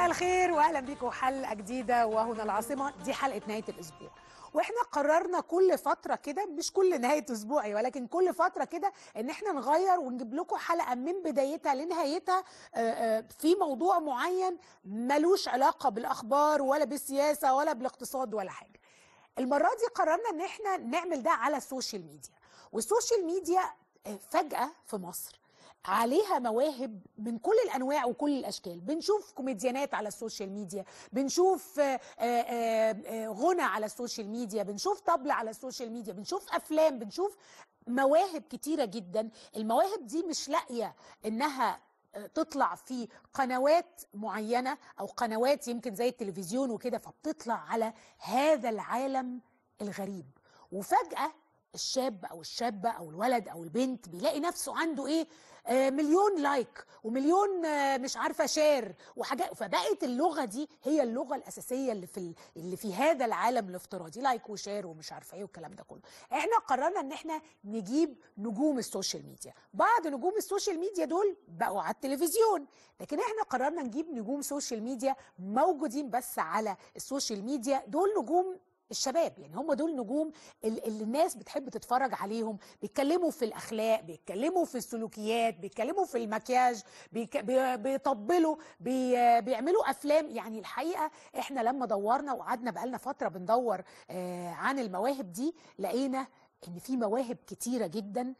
الخير واهلا بيكم حلقه جديده وهنا العاصمه دي حلقه نهايه الاسبوع واحنا قررنا كل فتره كده مش كل نهايه اسبوع أيوة، ولكن كل فتره كده ان احنا نغير ونجيب لكم حلقه من بدايتها لنهايتها آه، آه، في موضوع معين ملوش علاقه بالاخبار ولا بالسياسه ولا بالاقتصاد ولا حاجه المره دي قررنا ان احنا نعمل ده على السوشيال ميديا والسوشيال ميديا آه، فجاه في مصر عليها مواهب من كل الانواع وكل الاشكال بنشوف كوميديانات على السوشيال ميديا بنشوف آه، آه، آه، غنى على السوشيال ميديا بنشوف طبل على السوشيال ميديا بنشوف افلام بنشوف مواهب كتيره جدا المواهب دي مش لاقيه انها آه، تطلع في قنوات معينه او قنوات يمكن زي التلفزيون وكده فبتطلع على هذا العالم الغريب وفجاه الشاب او الشابه او الولد او البنت بيلاقي نفسه عنده ايه آه مليون لايك ومليون آه مش عارفه شير وحاجات فبقت اللغه دي هي اللغه الاساسيه اللي في ال- اللي في هذا العالم الافتراضي لايك وشير ومش عارفه ايه والكلام ده كله احنا قررنا ان احنا نجيب نجوم السوشيال ميديا بعض نجوم السوشيال ميديا دول بقوا على التلفزيون لكن احنا قررنا نجيب نجوم سوشيال ميديا موجودين بس على السوشيال ميديا دول نجوم الشباب يعني هم دول نجوم ال- اللي الناس بتحب تتفرج عليهم بيتكلموا في الاخلاق بيتكلموا في السلوكيات بيتكلموا في المكياج بيك- بي- بيطبلوا بي- بيعملوا افلام يعني الحقيقه احنا لما دورنا وقعدنا بقالنا فتره بندور آه، عن المواهب دي لقينا ان في مواهب كتيره جدا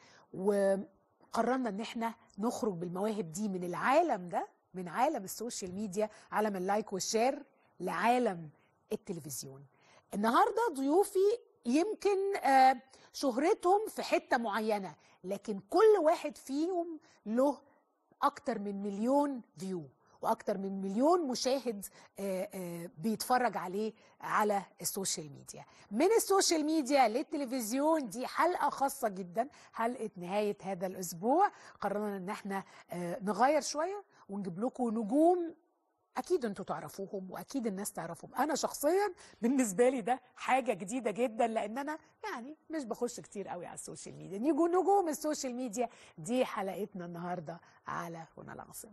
وقررنا ان احنا نخرج بالمواهب دي من العالم ده من عالم السوشيال ميديا عالم اللايك والشير لعالم التلفزيون النهارده ضيوفي يمكن آه، شهرتهم في حته معينه لكن كل واحد فيهم له اكتر من مليون فيو واكتر من مليون مشاهد آه، آه، بيتفرج عليه على السوشيال ميديا من السوشيال ميديا للتلفزيون دي حلقه خاصه جدا حلقه نهايه هذا الاسبوع قررنا ان احنا آه، نغير شويه ونجيب لكم نجوم اكيد انتوا تعرفوهم واكيد الناس تعرفهم انا شخصيا بالنسبه لي ده حاجه جديده جدا لان انا يعني مش بخش كتير قوي على السوشيال ميديا نيجوا نجوم السوشيال ميديا دي حلقتنا النهارده على هنا العاصمه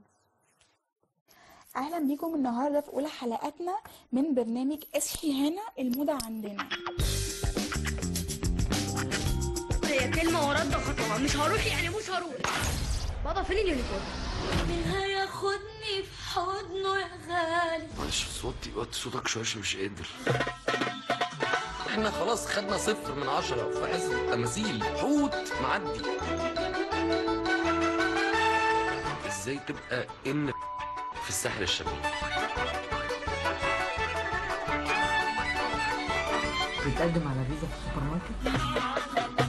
اهلا بيكم النهارده في اولى حلقاتنا من برنامج اصحي هنا الموضه عندنا هي كلمة ورد خطوة مش هروح يعني مش هروح بابا فين اليونيكورن؟ هياخدني في حضنه يا غالي معلش صوتي وطي صوتك شويه عشان مش قادر احنا خلاص خدنا صفر من عشرة في حصة التماثيل حوت معدي ازاي تبقى ان في الساحل الشمالي بيتقدم على فيزا في السوبر ماركت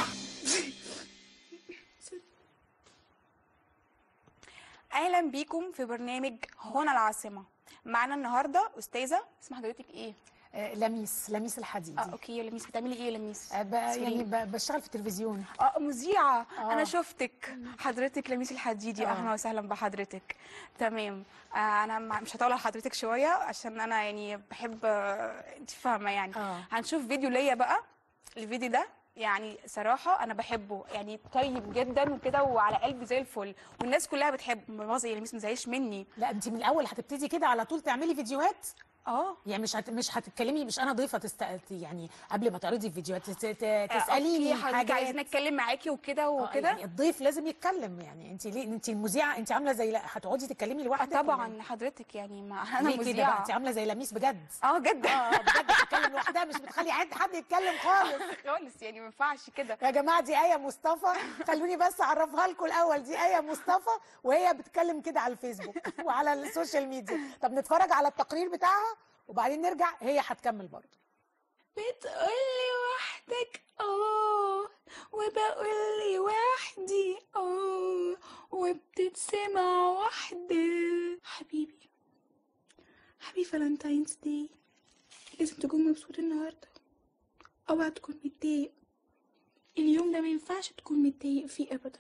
اهلا بيكم في برنامج هنا العاصمه معانا النهارده استاذه اسم حضرتك ايه آه، لميس لميس الحديدي اه اوكي يا لميس بتعملي ايه يا لميس آه، ب- سوري. يعني ب- بشتغل في التلفزيون اه مذيعه آه. انا شفتك حضرتك لميس الحديدي آه. اهلا وسهلا بحضرتك تمام آه انا مع- مش هطول على حضرتك شويه عشان انا يعني بحب آه، انت فاهمه يعني آه. هنشوف فيديو ليا بقى الفيديو ده يعني صراحة أنا بحبه يعني طيب جدا وكده وعلى قلبي زي الفل والناس كلها بتحب مباظة يا لميس مزهقش مني لا انت من الاول هتبتدي كده على طول تعملي فيديوهات اه يعني مش هت... مش هتتكلمي مش انا ضيفه تست... يعني قبل ما تعرضي الفيديوهات تس... ت- تساليني أوكي، حضرتك حاجات عايزين اتكلم معاكي وكده آه، وكده يعني الضيف لازم يتكلم يعني انت ليه انت المذيعه انت عامله زي لا هتقعدي تتكلمي آه، لوحدك ولا طبعا حضرتك يعني ما إيه؟ انا ليه كده بقى مذيعه انت عامله زي لميس بجد اه جدا اه بجد بتتكلم لوحدها مش بتخلي حد حد يتكلم خالص خالص يعني ما ينفعش كده يا جماعه دي ايه مصطفى خلوني بس اعرفها لكم الاول دي ايه مصطفى وهي بتتكلم كده على الفيسبوك وعلى السوشيال ميديا طب نتفرج على التقرير بتاعها وبعدين نرجع هي هتكمل برضه بتقولي وحدك اه وبقولي وحدي اه وبتتسمع وحدة حبيبي حبيبي فالنتاينز داي لازم تكون مبسوط النهاردة اوعى تكون متضايق اليوم ده ما ينفعش تكون متضايق فيه ابدا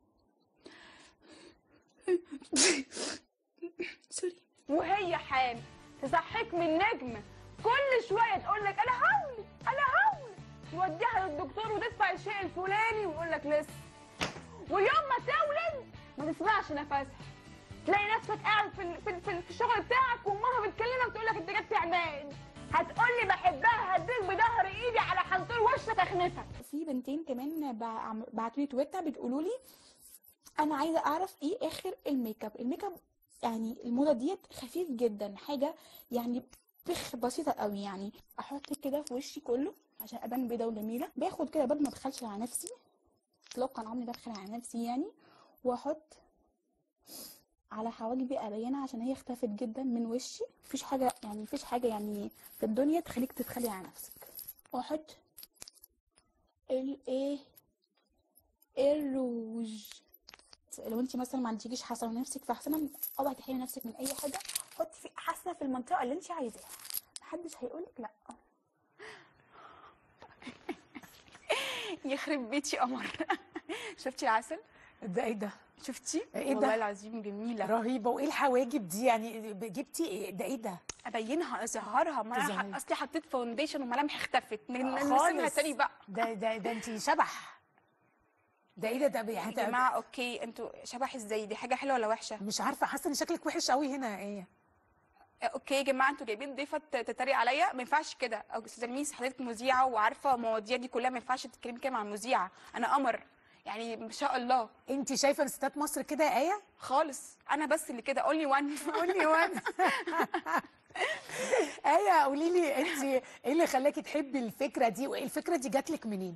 سوري وهي حامل تصحيك من نجم كل شويه تقول لك انا هولد انا هولد توديها للدكتور وتدفع الشيء الفلاني ويقول لك لسه ويوم ما تولد ما تسمعش نفسها تلاقي نفسك قاعد في ال- في, ال- في, ال- في الشغل بتاعك وامها بتكلمك تقول لك انت جبت عماد هتقول لي بحبها هديك بظهر ايدي على حنطور وشك اخنفك في بنتين كمان بعتوا لي تويتر بتقولوا لي انا عايزه اعرف ايه اخر الميك اب الميك اب يعني الموضه ديت خفيف جدا حاجه يعني بخ بسيطه قوي يعني احط كده في وشي كله عشان ابان بيضه وجميله باخد كده برضه ما ادخلش على نفسي اطلاقا عمري بدخل على نفسي يعني واحط على حواجبي ابينها عشان هي اختفت جدا من وشي مفيش حاجه يعني مفيش حاجه يعني في الدنيا تخليك تتخلي على نفسك واحط الايه الروج لو انت مثلا ما عندكيش حسنه نفسك فاحسن اوعي تحرمي نفسك من اي حاجه حطي في حسنه في المنطقه اللي انت عايزاها محدش هيقولك لا يخرب بيتي قمر شفتي العسل ده ايه ده شفتي ايه ده؟ والله العظيم جميله رهيبه وايه الحواجب دي يعني جبتي ايه ده ايه ده ابينها اظهرها ما تظهري. انا اصلي حطيت فاونديشن وملامح اختفت آه، نرسمها خالص. تاني بقى ده ده ده انت شبح ده ايه ده ده يا هت- جماعه اوكي انتوا شبح ازاي دي حاجه حلوه ولا وحشه مش عارفه حاسه ان شكلك وحش قوي هنا ايه اوكي يا جماعه انتوا جايبين ضيفه تتريق عليا ما ينفعش كده او استاذه ميس حضرتك مذيعه وعارفه المواضيع دي كلها ما ينفعش تتكلمي كده مع المذيعه انا قمر يعني ما شاء الله انت شايفه ان ستات مصر كده يا ايه خالص انا بس اللي كده اونلي وان قولي وانا ايه قولي لي انت ايه اللي خلاكي تحبي الفكره دي وايه الفكره دي جات لك منين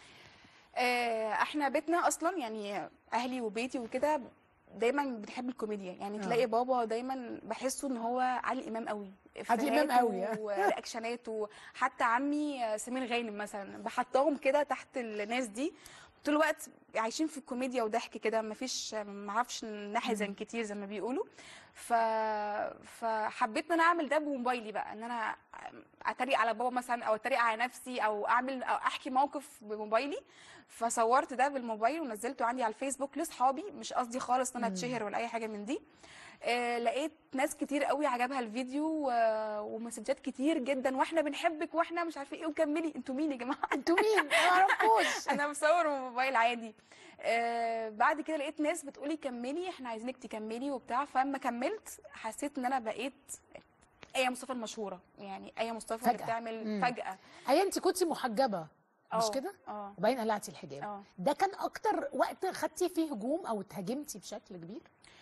آه، احنا بيتنا اصلا يعني اهلي وبيتي وكده دايما بنحب الكوميديا يعني آه. تلاقي بابا دايما بحسه ان هو عادل امام قوي عادل إمام إفيهاته قوي، آه. ورياكشناته حتى عمي آه، سمير غانم مثلا بحطهم كده تحت الناس دي طول الوقت عايشين في الكوميديا وضحك كده مفيش ما اعرفش نحزن كتير زي ما بيقولوا ف... فحبيت ان انا اعمل ده بموبايلي بقى ان انا اتريق على بابا مثلا او اتريق على نفسي او اعمل او احكي موقف بموبايلي فصورت ده بالموبايل ونزلته عندي على الفيسبوك لاصحابي مش قصدي خالص ان انا اتشهر ولا اي حاجه من دي آه لقيت ناس كتير قوي عجبها الفيديو و- ومسجات كتير جدا واحنا بنحبك واحنا مش عارفه ايه وكملي انتوا مين يا جماعه انتوا مين ما اعرفوش انا مصور موبايل عادي آه بعد كده لقيت ناس بتقولي كملي احنا عايزينك تكملي وبتاع فلما كملت حسيت ان انا بقيت ايه مصطفى المشهوره يعني ايه مصطفى اللي فجأة. بتعمل مم. فجاه ايه انت كنتي محجبه مش اه، كده اه وبعدين قلعتي الحجاب اه ده كان اكتر وقت خدتي فيه هجوم او اتهاجمتي بشكل كبير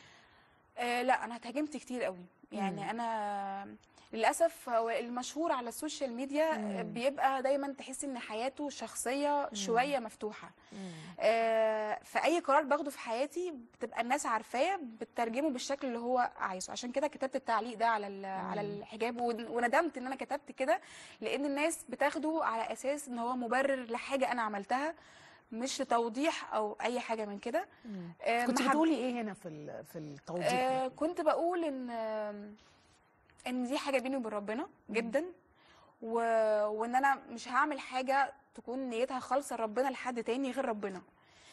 آه لا انا اتهاجمت كتير قوي يعني انا للاسف هو المشهور على السوشيال ميديا مم. بيبقى دايما تحس ان حياته الشخصيه شويه مفتوحه آه فاي قرار باخده في حياتي بتبقى الناس عارفاه بتترجمه بالشكل اللي هو عايزه عشان كده كتبت التعليق ده على ال- على الحجاب ون- وندمت ان انا كتبت كده لان الناس بتاخده على اساس ان هو مبرر لحاجه انا عملتها مش توضيح او اي حاجه من كده آه، كنت ما حب- بتقولي ايه هنا في ال- في التوضيح آه ده؟ كنت بقول ان آم، ان دي حاجه بيني وبين ربنا جدا و... وان انا مش هعمل حاجه تكون نيتها خالصه لربنا لحد تاني غير ربنا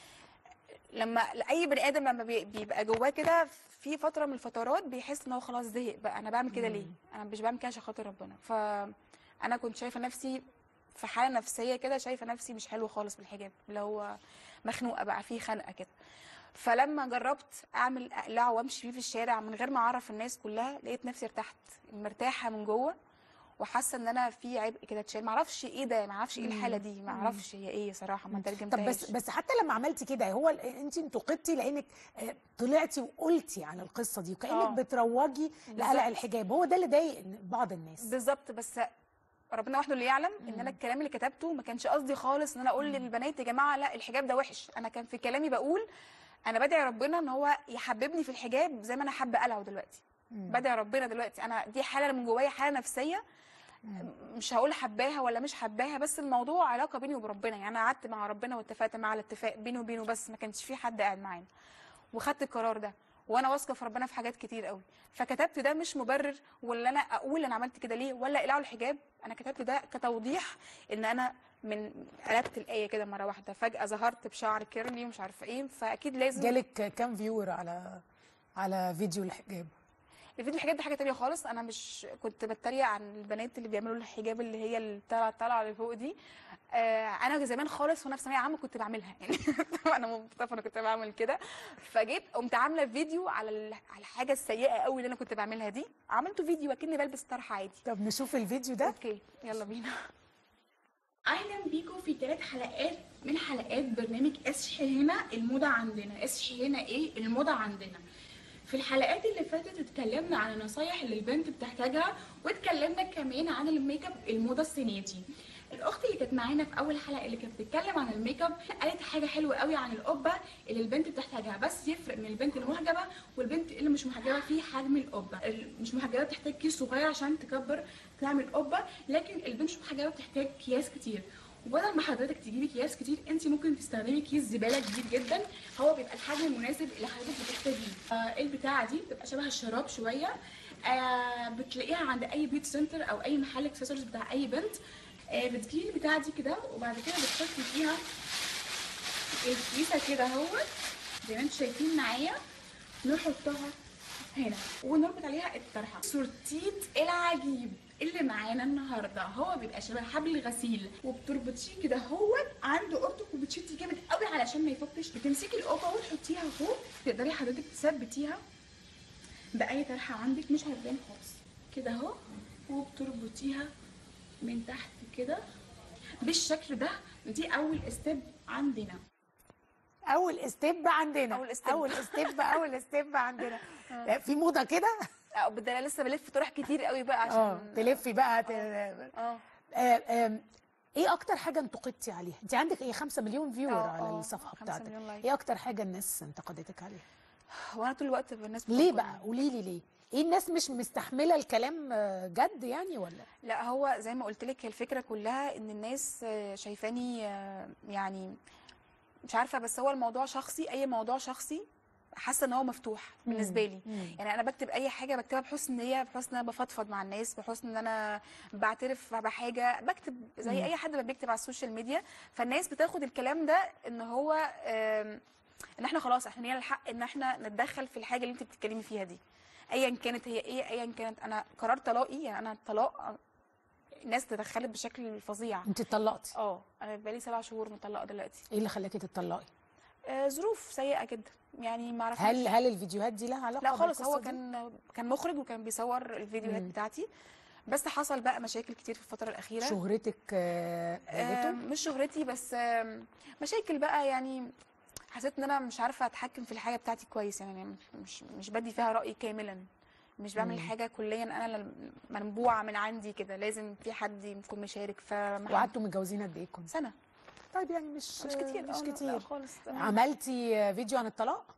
لما اي بني ادم لما بي- بيبقى جواه كده في فتره من الفترات بيحس ان هو خلاص زهق بقى انا بعمل كده ليه انا مش بعمل كده عشان خاطر ربنا فانا كنت شايفه نفسي في حاله نفسيه كده شايفه نفسي مش حلوه خالص بالحجاب اللي هو مخنوقه بقى في خنقه كده فلما جربت اعمل اقلعه وامشي بيه في الشارع من غير ما اعرف الناس كلها لقيت نفسي ارتحت مرتاحه من جوه وحاسه ان انا في عبء كده اتشال معرفش ايه ده معرفش ايه الحاله دي معرفش هي ايه صراحه ما طب ترجمتهاش بس بس حتى لما عملتي كده هو ال- انت انتقدتي لانك آه، طلعتي وقلتي على القصه دي وكانك اه. بتروجي لقلع بالظبط. الحجاب هو ده اللي ضايق بعض الناس بالظبط بس ربنا وحده اللي يعلم ان انا الكلام اللي كتبته ما كانش قصدي خالص ان انا اقول للبنات يا جماعه لا الحجاب ده وحش انا كان في كلامي بقول انا بدعي ربنا ان هو يحببني في الحجاب زي ما انا حابه اقلعه دلوقتي بدعي ربنا دلوقتي انا دي حاله من جوايا حاله نفسيه مش هقول حباها ولا مش حباها بس الموضوع علاقه بيني وبين ربنا يعني انا قعدت مع ربنا واتفقت معاه على اتفاق بيني وبينه بس ما كانش في حد قاعد معانا وخدت القرار ده وانا واثقه في ربنا في حاجات كتير قوي فكتبت ده مش مبرر ولا انا اقول انا عملت كده ليه ولا اقلعوا الحجاب انا كتبت ده كتوضيح ان انا من قلبت الايه كده مره واحده فجاه ظهرت بشعر كيرلي ومش عارفه ايه فاكيد لازم جالك كام فيور على على فيديو الحجاب الفيديو الحاجات دي حاجه تانية خالص انا مش كنت بتريق عن البنات اللي بيعملوا الحجاب اللي هي اللي طالعه طالعه لفوق دي آه انا زمان خالص وانا في ثانويه عامه كنت بعملها يعني انا مبسوطه انا كنت بعمل كده فجيت قمت عامله فيديو على ال- على الحاجه السيئه قوي اللي انا كنت بعملها دي عملته فيديو اكني بلبس طرحه عادي طب نشوف الفيديو ده اوكي يلا بينا اهلا بيكم في ثلاث حلقات من حلقات برنامج اصحي هنا الموضه عندنا اصحي هنا ايه الموضه عندنا في الحلقات اللي فاتت اتكلمنا عن النصايح اللي البنت بتحتاجها واتكلمنا كمان عن الميك اب الموضه السنه دي الاخت اللي كانت معانا في اول حلقه اللي كانت بتتكلم عن الميك اب قالت حاجه حلوه قوي عن القبه اللي البنت بتحتاجها بس يفرق من البنت المحجبه والبنت اللي مش محجبه في حجم القبه اللي مش محجبه بتحتاج كيس صغير عشان تكبر تعمل قبه لكن البنت مش محجبه بتحتاج اكياس كتير وبدل ما حضرتك تجيبي اكياس كتير انت ممكن تستخدمي كيس زباله كبير جدا هو بيبقى الحجم المناسب اللي حضرتك بتحتاجيه آه البتاعه دي بتبقى شبه الشراب شويه آه بتلاقيها عند اي بيت سنتر او اي محل اكسسوارز بتاع اي بنت آه بتجيبي البتاعه دي كده وبعد كده بتحطي فيها الكيسه كده اهوت زي ما انتم شايفين معايا نحطها هنا ونربط عليها الطرحه سورتيت العجيب اللي معانا النهارده هو بيبقى شبه حبل الغسيل وبتربطيه كده هو عند اوضتك وبتشدي جامد قوي علشان ما يفكش بتمسكي القبه وتحطيها فوق تقدري حضرتك تثبتيها باي طرحه عندك مش هتبان خالص كده اهو وبتربطيها من تحت كده بالشكل ده دي اول ستيب عندنا اول ستيب عندنا أول step. اول ستيب اول ستيب عندنا في موضه كده آه، بدل انا لسه بلف طرح كتير قوي بقى اه عشان تلفي بقى ت... اه آه، آم، ايه اكتر حاجه انتقدتي عليها انت عندك ايه 5 مليون فيور آه، على آه، الصفحه خمسة بتاعتك مليون لايك. ايه اكتر حاجه الناس انتقدتك عليها وانا طول الوقت الناس ليه بتنقدني. بقى قولي لي ليه ايه الناس مش مستحمله الكلام آه، جد يعني ولا لا هو زي ما قلت لك هي الفكره كلها ان الناس آه، شايفاني آه، يعني مش عارفه بس هو الموضوع شخصي اي موضوع شخصي حاسه ان هو مفتوح بالنسبه لي يعني انا بكتب اي حاجه بكتبها بحسن نيه بحسن ان انا بفضفض مع الناس بحسن ان انا بعترف بحاجه بكتب زي مم. اي حد ما بيكتب على السوشيال ميديا فالناس بتاخد الكلام ده ان هو آم، ان احنا خلاص احنا لينا الحق ان احنا نتدخل في الحاجه اللي انت بتتكلمي فيها دي ايا كانت هي ايه ايا كانت انا قرار طلاقي يعني انا الطلاق الناس تدخلت بشكل فظيع انت اتطلقتي اه انا بقالي سبع شهور مطلقه دلوقتي ايه اللي خلاكي تتطلقي آه ظروف سيئه جدا يعني ما عرفناش هل هل الفيديوهات دي لها علاقه لا خالص هو بالقصة دي؟ كان كان مخرج وكان بيصور الفيديوهات مم. بتاعتي بس حصل بقى مشاكل كتير في الفتره الاخيره شهرتك آه، آه قلته مش شهرتي بس آه مشاكل بقى يعني حسيت ان انا مش عارفه اتحكم في الحاجه بتاعتي كويس يعني مش مش, مش بدي فيها رايي كاملا مش بعمل مم. حاجه كليا انا اللي منبوعه من عندي كده لازم في حد يكون مشارك ف وقعدتوا متجوزين قد ايه كنت سنه طيب يعني مش مش كتير مش آه، لا، لا كتير خالص تمام. عملتي فيديو عن الطلاق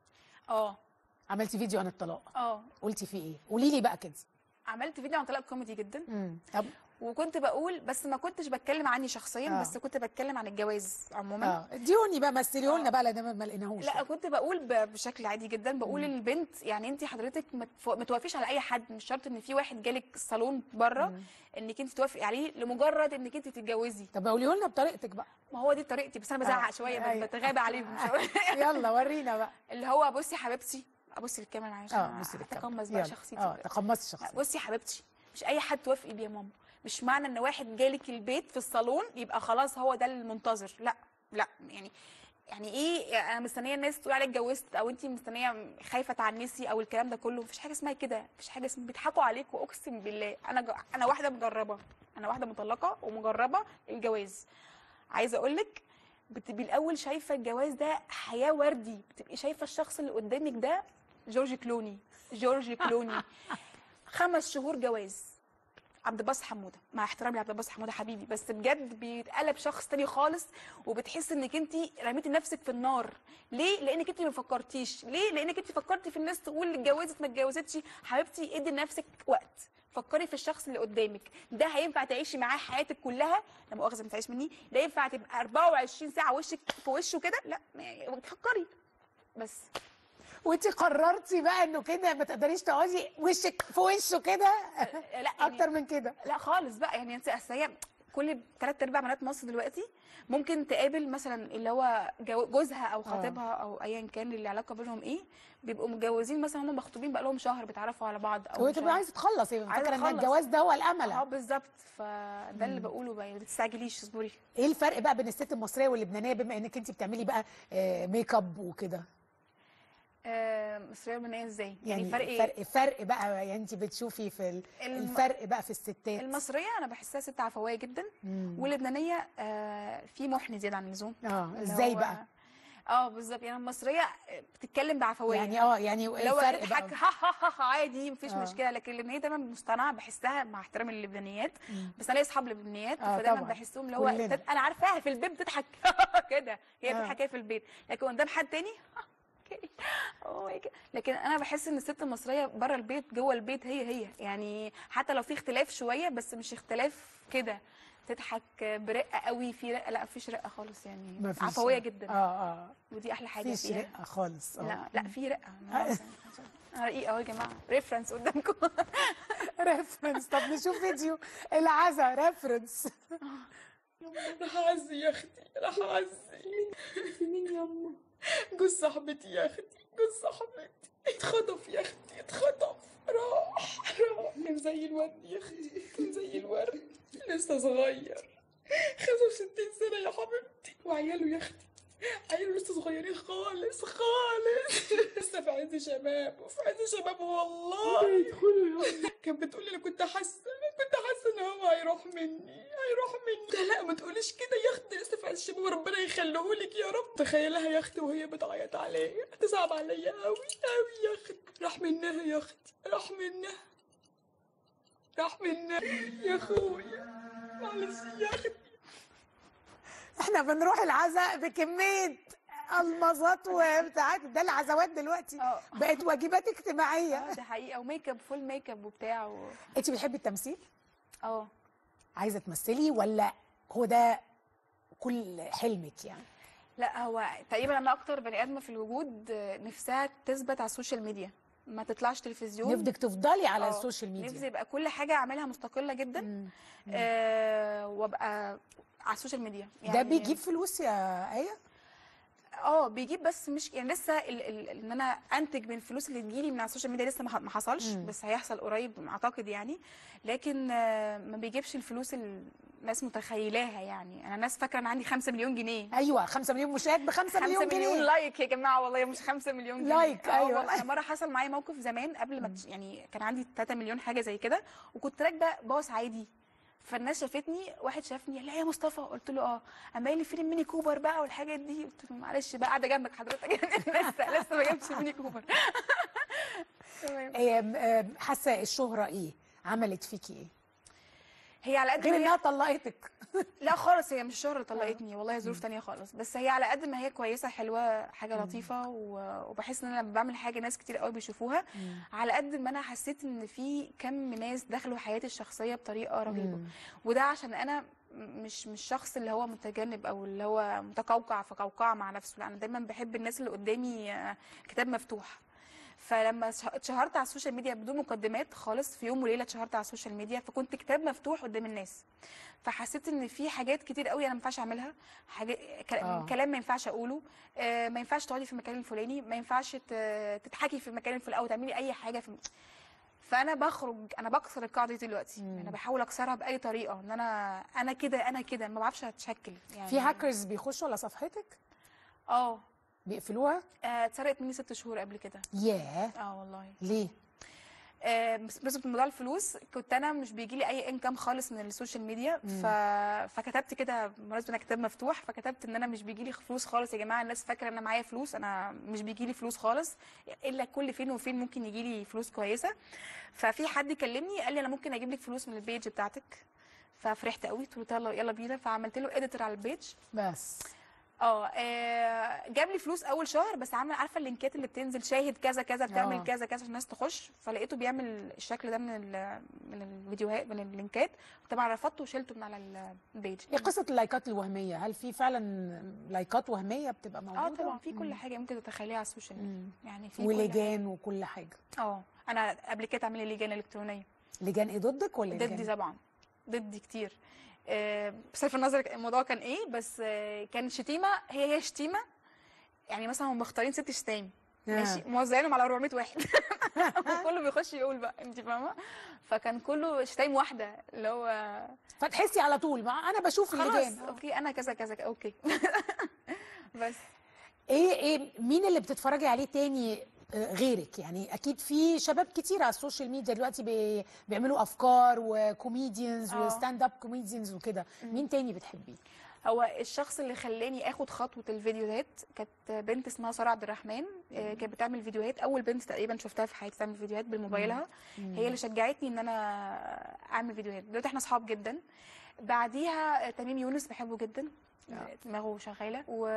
اه عملتي فيديو عن الطلاق اه قلتي فيه ايه قولي لي بقى كده عملت فيديو عن طلاق كوميدي جدا امم طب وكنت بقول بس ما كنتش بتكلم عني شخصيا آه. بس كنت بتكلم عن الجواز عموما اه اديوني بقى مثليه لنا آه. بقى لان ما- ما لقيناهوش لا كنت بقول ب- بشكل عادي جدا بقول مم. للبنت يعني انت حضرتك ما تف- ما توافقيش على اي حد مش شرط ان في واحد جالك الصالون بره مم. انك انت توافقي عليه لمجرد انك انت تتجوزي طب قوليه لنا بطريقتك بقى ما هو دي طريقتي بس انا بزعق آه. شويه بت- أيوة. بتغابى عليهم شويه يلا ورينا بقى اللي هو بصي يا حبيبتي ابص للكاميرا معلش اه أنا بصي للكاميرا. اتقمص بقى يلا. شخصيتي اه بقى. تقمصي شخصيتك بصي يا حبيبتي مش اي حد توافقي بيه يا ماما مش معنى ان واحد جالك البيت في الصالون يبقى خلاص هو ده المنتظر لا لا يعني يعني ايه انا مستنيه الناس تقول عليك اتجوزت او انت مستنيه خايفه تعنسي او الكلام ده كله مفيش حاجه اسمها كده مفيش حاجه اسمها بيضحكوا عليك واقسم بالله انا ج... انا واحده مجربه انا واحده مطلقه ومجربه الجواز عايزه اقول لك بتبقي الاول شايفه الجواز ده حياه وردي بتبقي شايفه الشخص اللي قدامك ده جورج كلوني جورج كلوني خمس شهور جواز عبد الباسط حموده مع احترامي لعبد الباسط حموده حبيبي بس بجد بيتقلب شخص تاني خالص وبتحس انك انت رميتي نفسك في النار ليه لانك انت ما فكرتيش ليه لانك انت فكرتي في الناس تقول اللي اتجوزت ما اتجوزتش حبيبتي ادي لنفسك وقت فكري في الشخص اللي قدامك ده هينفع تعيشي معاه حياتك كلها لا مؤاخذه ما تعيش مني ده ينفع تبقى 24 ساعه وشك في وشه كده لا ما- فكري بس وانت قررتي بقى انه كده ما تقدريش تقعدي وشك في وشه كده لا يعني اكتر من كده لا خالص بقى يعني انت اصل هي كل ثلاث ارباع بنات مصر دلوقتي ممكن تقابل مثلا اللي هو جو- جوزها او خطيبها او ايا كان اللي العلاقه بينهم ايه بيبقوا متجوزين مثلا هم مخطوبين بقى لهم شهر بيتعرفوا على بعض او هو شهر. تبقى عايزه تخلص هي عايزة فاكره ان تخلص. الجواز ده هو الامل اه بالظبط فده اللي بقوله بقى ما تستعجليش اصبري ايه الفرق بقى بين الست المصريه واللبنانيه بما انك انت بتعملي بقى آه، ميك اب وكده آه مصريه لبنانيه ازاي يعني فرق ايه فرق فرق بقى يعني انت بتشوفي في ال- الم- الفرق بقى في الستات المصريه انا بحسها ست عفويه جدا مم. واللبنانيه آه في محن زياده عن اللزوم اه اللي ازاي هو- بقى اه بالظبط يعني المصريه بتتكلم بعفويه يعني اه يعني ايه اللي هو الفرق اضحك بقى ها ها ها ها عادي مفيش آه. مشكله لكن اللبنانيه دايما مصطنعه بحسها مع احترامي للبنانيات مم. بس انا ليا اصحاب لبنانيات آه، فدايما طبعاً. بحسهم اللي هو كلنا. تت- انا عارفاها في البيت بتضحك كده هي آه. بتضحك هي في البيت لكن قدام حد تاني اوكي أوه my God. لكن انا بحس ان الست المصريه بره البيت جوه البيت هي هي يعني حتى لو في اختلاف شويه بس مش اختلاف كده تضحك برقه قوي في رقه لا مفيش رقه خالص يعني مفيش. عفويه جدا اه اه ودي احلى حاجه مفيش فيها رقه خالص اه لا لا في رقه أنا انا رقيقه اهو يا جماعه ريفرنس قدامكم ريفرنس طب نشوف فيديو العزا ريفرنس راح اعزي يا اختي راح اعزي مين يما جوز صاحبتي يا اختي جوز صاحبتي اتخطف يا اختي اتخطف راح راح كان زي الورد يا اختي كان زي الورد لسه صغير 65 سنة يا حبيبتي وعياله يا اختي عياله لسه صغيرين خالص خالص لسه في عز شباب وفي عز شباب والله كانت بتقولي انا كنت حاسه كنت حاسه ان هو هيروح مني هيروح مني لا لا ما تقوليش كده يا اختي لسه في عز الشباب وربنا يخليهولك يا رب تخيلها يا اختي وهي بتعيط عليا تصعب عليا قوي قوي يا اختي راح منها يا اختي راح منها راح منها يا اخويا معلش يا اختي احنا بنروح العزا بكميه المظات وبتاعات ده العزوات دلوقتي اه بقت واجبات اه اجتماعيه دي حقيقه وميك اب فول ميك اب وبتاع و... انت بتحبي التمثيل اه عايزه تمثلي ولا هو ده كل حلمك يعني لا هو تقريبا انا اكتر بني ادمه في الوجود آه، نفسها تثبت على السوشيال ميديا ما تطلعش تلفزيون نفسك تفضلي على آه، السوشيال نفسي ميديا يبقى كل حاجه اعملها مستقله جدا مم. آه وابقى على السوشيال ميديا ده بيجيب فلوس يا ايه اه بيجيب بس مش يعني لسه ال- ال- ان انا انتج من الفلوس اللي تجيلي من على السوشيال ميديا لسه ما ح- ما حصلش مم. بس هيحصل قريب اعتقد يعني لكن آه، ما بيجيبش الفلوس اللي الناس متخيلاها يعني انا ناس فاكره ان عندي 5 مليون جنيه ايوه 5 مليون مشاهد ب 5 5 مليون مليون جنيه لايك يا جماعه والله مش 5 مليون جنيه لايك، آه أيوة. والله. انا مره حصل معايا موقف زمان قبل ما تش- يعني كان عندي 3 مليون حاجه زي كده وكنت راكبه باص عادي فالناس شافتني واحد شافني لا يا مصطفى قلت له اه اما قال لي فين الميني كوبر بقى والحاجات دي قلت له معلش بقى قاعده جنبك حضرتك لسه لسه ما جبتش ميني كوبر تمام آم، آم، حاسه الشهره ايه عملت فيكي ايه هي على قد غير ما انها هي طلقتك لا خالص هي مش الشهرة اللي طلقتني والله ظروف تانية خالص بس هي على قد ما هي كويسة حلوة حاجة لطيفة و- وبحس ان انا لما بعمل حاجة ناس كتير قوي بيشوفوها على قد ما انا حسيت ان في كم ناس دخلوا حياتي الشخصية بطريقة رهيبة مم. وده عشان انا مش مش شخص اللي هو متجنب او اللي هو متقوقع في قوقعة مع نفسه لا انا دايما بحب الناس اللي قدامي آه، كتاب مفتوح فلما ش- اتشهرت على السوشيال ميديا بدون مقدمات خالص في يوم وليله اتشهرت على السوشيال ميديا فكنت كتاب مفتوح قدام الناس فحسيت ان في حاجات كتير قوي انا ما ينفعش اعملها حاجات آه. كلام ما ينفعش اقوله آه، ما ينفعش تقعدي في المكان الفلاني ما ينفعش ت- تضحكي في المكان الفلاني او تعملي اي حاجه في فانا بخرج انا بكسر القاعده دي دلوقتي مم. انا بحاول اكسرها باي طريقه ان انا انا كده انا كده ما بعرفش اتشكل يعني في هاكرز بيخشوا على صفحتك اه بيقفلوها آه، اتسرقت مني ست شهور قبل كده ياه اه والله ليه آه، بس بس موضوع الفلوس كنت انا مش بيجي لي اي انكم خالص من السوشيال ميديا ف... فكتبت كده بمناسبه انا كتاب مفتوح فكتبت ان انا مش بيجي لي فلوس خالص يا جماعه الناس فاكره ان انا معايا فلوس انا مش بيجي لي فلوس خالص الا كل فين وفين ممكن يجي لي فلوس كويسه ففي حد كلمني قال لي انا ممكن اجيب لك فلوس من البيج بتاعتك ففرحت قوي قلت له يلا يلا بينا فعملت له اديتور على البيج بس اه آه، جاب لي فلوس اول شهر بس عامل عارفه اللينكات اللي بتنزل شاهد كذا كذا بتعمل آه. كذا كذا عشان الناس تخش فلقيته بيعمل الشكل ده من ال- من الفيديوهات من اللينكات طبعا رفضته وشلته من على ال- البيج ايه قصه اللايكات الوهميه هل في فعلا لايكات وهميه بتبقى موجوده اه طبعا في كل مم. حاجه ممكن تتخيليها على السوشيال ميديا مم. يعني في كل ولجان وكل حاجه حاجة. اه انا قبل كده عامله لجان الكترونيه لجان ايه ضدك ولا ضدي لجان طبعا ضدي كتير آه، بصرف النظر الموضوع كان ايه بس آه، كان شتيمه هي هي شتيمه يعني مثلا هم مختارين ست شتايم ماشي موزعينهم على 400 واحد وكله بيخش يقول بقى انت فاهمه فكان كله شتايم واحده اللي هو فتحسي على طول ما انا بشوف خلاص اللجان اوكي انا كذا كذا كذا، اوكي بس ايه ايه مين اللي بتتفرجي عليه تاني آه، غيرك يعني اكيد في شباب كتير على السوشيال ميديا دلوقتي بي بيعملوا افكار وكوميديانز اه. وستاند اب كوميديانز وكده مين تاني بتحبيه هو الشخص اللي خلاني اخد خطوه الفيديوهات كانت بنت اسمها ساره عبد الرحمن آه، كانت بتعمل فيديوهات اول بنت تقريبا شفتها في حياتي تعمل فيديوهات بموبايلها هي اللي شجعتني ان انا اعمل فيديوهات دلوقتي احنا اصحاب جدا بعديها آه، تميم يونس بحبه جدا دماغه شغاله و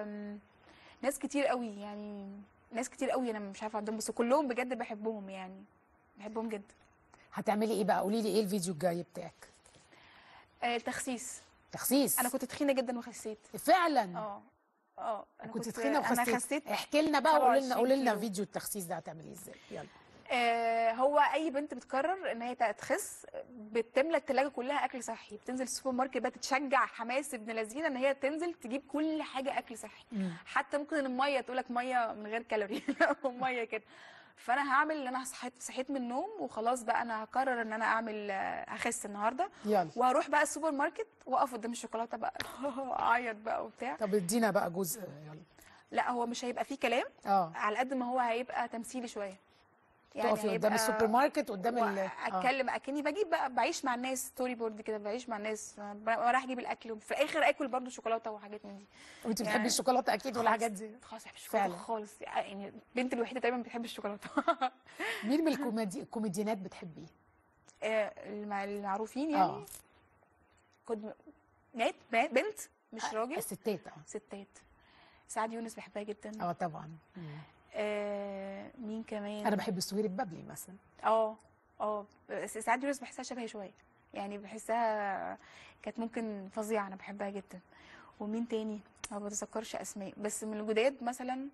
ناس كتير قوي يعني ناس كتير قوي انا مش عارفه عندهم بس كلهم بجد بحبهم يعني بحبهم جدا هتعملي ايه بقى قولي لي ايه الفيديو الجاي بتاعك آه، التخسيس تخسيس انا كنت تخينه جدا وخسيت فعلا اه اه انا كنت تخينه انا وخسيت خسيت احكي لنا بقى وقولي لنا 27 قولي لنا كيلو. فيديو التخسيس ده هتعمليه ازاي يلا آه، هو اي بنت بتقرر ان هي تخس بتملى التلاجة كلها اكل صحي بتنزل السوبر ماركت بقى تشجع حماس ابن لذينه ان هي تنزل تجيب كل حاجه اكل صحي حتى ممكن الميه تقول لك ميه من غير كالوري ميه كده فانا هعمل ان انا صحيت صحيت من النوم وخلاص بقى انا هقرر ان انا اعمل آه، اخس النهارده يلا وهروح بقى السوبر ماركت واقف قدام الشوكولاته بقى اعيط بقى وبتاع طب ادينا بقى جزء يلا لا هو مش هيبقى فيه كلام اه على قد ما هو هيبقى تمثيلي شويه تقفي قدام هيبقى- السوبر ماركت قدام ال آه. اتكلم اكني بجيب بقى بعيش مع الناس ستوري بورد كده بعيش مع الناس ب- وراح اجيب الاكل وفي الاخر اكل برضو شوكولاته وحاجات من دي وانت يعني بتحبي الشوكولاته اكيد خالص- والحاجات دي خالص بحب الشوكولاته فعلا. خالص يعني البنت الوحيده تقريبا بتحب الشوكولاته مين من الكوميدي الكوميديانات بتحبيه آه، المع- المعروفين يعني اه كنت نات بنت مش راجل الستات اه ستات سعاد يونس بحبها جدا اه طبعا مم. آه مين كمان انا بحب السوير الببلي مثلا اه اه بس ساعات يونس بحسها شبهي شويه يعني بحسها كانت ممكن فظيعه انا بحبها جدا ومين تاني ما بتذكرش اسماء بس من الجداد مثلا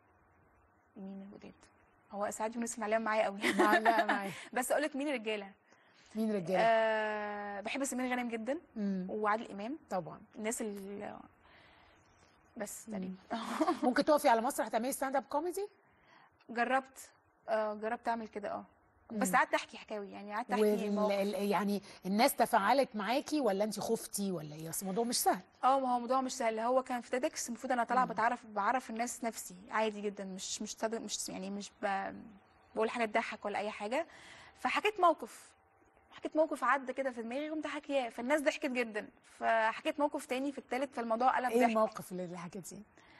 مين الجداد هو سعاد يونس معلم معايا قوي معلقه معايا بس اقول لك مين رجاله مين رجاله آه بحب سمير غانم جدا مم. وعادل امام طبعا الناس اللي بس تقريبا ممكن تقفي على مسرح تعملي ستاند اب كوميدي جربت آه جربت اعمل كده اه بس مم. قعدت احكي حكاوي يعني قعدت احكي وال... مواقف. ال- يعني الناس تفاعلت معاكي ولا انت خفتي ولا ايه اصل الموضوع مش سهل اه ما هو الموضوع مش سهل هو كان في تيدكس المفروض انا طالعه بتعرف بعرف الناس نفسي عادي جدا مش مش صادق مش يعني مش ب... بقول حاجه تضحك ولا اي حاجه فحكيت موقف حكيت موقف عدى كده في دماغي قمت حكياه فالناس ضحكت جدا فحكيت موقف تاني في التالت فالموضوع قلب ايه ضحك الموقف اللي حكيتيه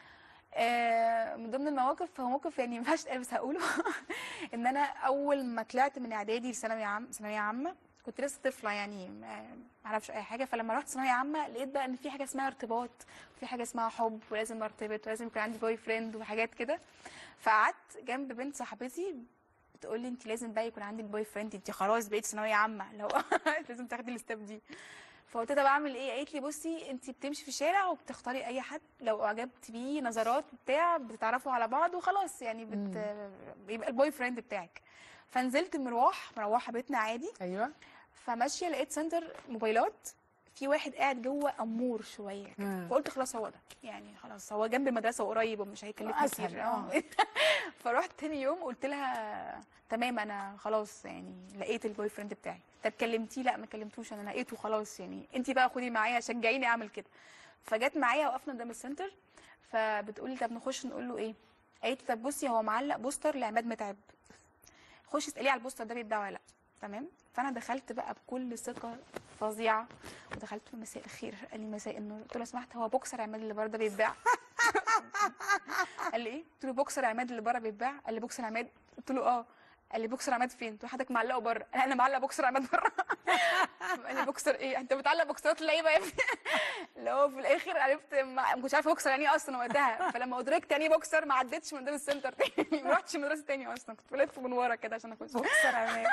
آه، من ضمن المواقف هو موقف يعني ما ينفعش يتقال بس هقوله ان انا اول ما طلعت من اعدادي لثانويه عام ثانويه عامه كنت لسه طفله يعني ما ما اعرفش اي حاجه فلما رحت ثانويه عامه لقيت بقى ان في حاجه اسمها ارتباط وفي حاجه اسمها حب ولازم ارتبط ولازم يكون عندي بوي فريند وحاجات كده فقعدت جنب بنت صاحبتي بتقول لي انت لازم بقى يكون عندك بوي فريند انت خلاص بقيتي ثانويه عامه لو لازم تاخدي الستيب دي فقلت لها بعمل ايه قالت لي بصي انت بتمشي في الشارع وبتختاري اي حد لو اعجبت بيه نظرات بتاع بتتعرفوا على بعض وخلاص يعني بت... بيبقى البوي فريند بتاعك فنزلت مروح مروحه بيتنا عادي ايوه فماشيه لقيت سنتر موبايلات في واحد قاعد جوه امور شويه كده مم. فقلت خلاص هو ده يعني خلاص هو جنب المدرسه وقريب ومش هيكلفني أسهل، كتير آه. اه فرحت تاني يوم قلت لها تمام انا خلاص يعني لقيت البوي فريند بتاعي طب كلمتيه لا ما كلمتوش انا لقيته خلاص يعني انت بقى خدي معايا شجعيني اعمل كده فجت معايا وقفنا قدام السنتر فبتقولي طب نخش نقول له ايه قالت لي طب بصي هو معلق بوستر لعماد متعب خشي اساليه على البوستر ده بيتباع ولا لا تمام فانا دخلت بقى بكل ثقه فظيعه ودخلت له مساء الخير قال لي مساء النور قلت له لو سمحت هو بوكسر عماد اللي بره ده بيتباع قال لي ايه قلت له بوكسر عماد اللي بره بيتباع قال لي بوكسر عماد قلت له اه قال لي بوكسر عماد فين؟ قلت له حضرتك معلقه بره انا انا معلق بوكسر عماد بره قال لي بوكسر ايه؟ انت بتعلق بوكسرات لعيبه يا ابني اللي هو في الاخر عرفت ما ما كنتش عارفه بوكسر يعني ايه اصلا وقتها فلما ادركت يعني ايه بوكسر ما عدتش من قدام السنتر تاني ما رحتش مدرسه تاني اصلا كنت بلف من ورا كده عشان اخش بوكسر عماد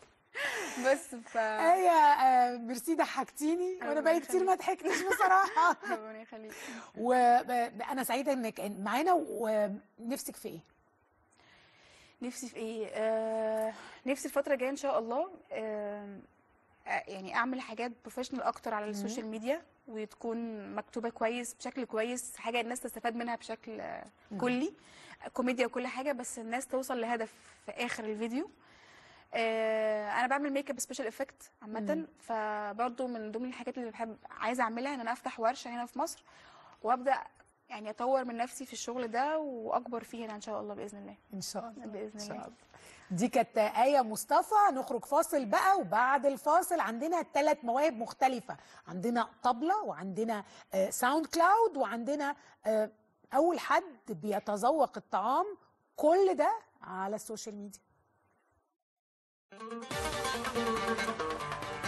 بس ف ايه آه، ميرسي ضحكتيني وانا ربنا بقالي كتير ما يخليك. ضحكتش بصراحه ربنا يخليك وانا سعيده انك معانا ونفسك في ايه نفسي في ايه آه نفسي الفتره الجايه ان شاء الله آه آه، يعني اعمل حاجات بروفيشنال اكتر على السوشيال ميديا وتكون مكتوبه كويس بشكل كويس حاجه الناس تستفاد منها بشكل آه، كلي كوميديا وكل حاجه بس الناس توصل لهدف في اخر الفيديو آه، انا بعمل ميك اب سبيشال افكت عامه فبرضه من ضمن الحاجات اللي بحب عايزه اعملها ان انا افتح ورشه هنا في مصر وابدا يعني اطور من نفسي في الشغل ده واكبر فيه هنا ان شاء الله باذن الله ان شاء الله باذن ان شاء الله الله دي كانت آية مصطفى نخرج فاصل بقى وبعد الفاصل عندنا ثلاث مواهب مختلفة عندنا طبلة وعندنا آه، ساوند كلاود وعندنا آه، أول حد بيتذوق الطعام كل ده على السوشيال ميديا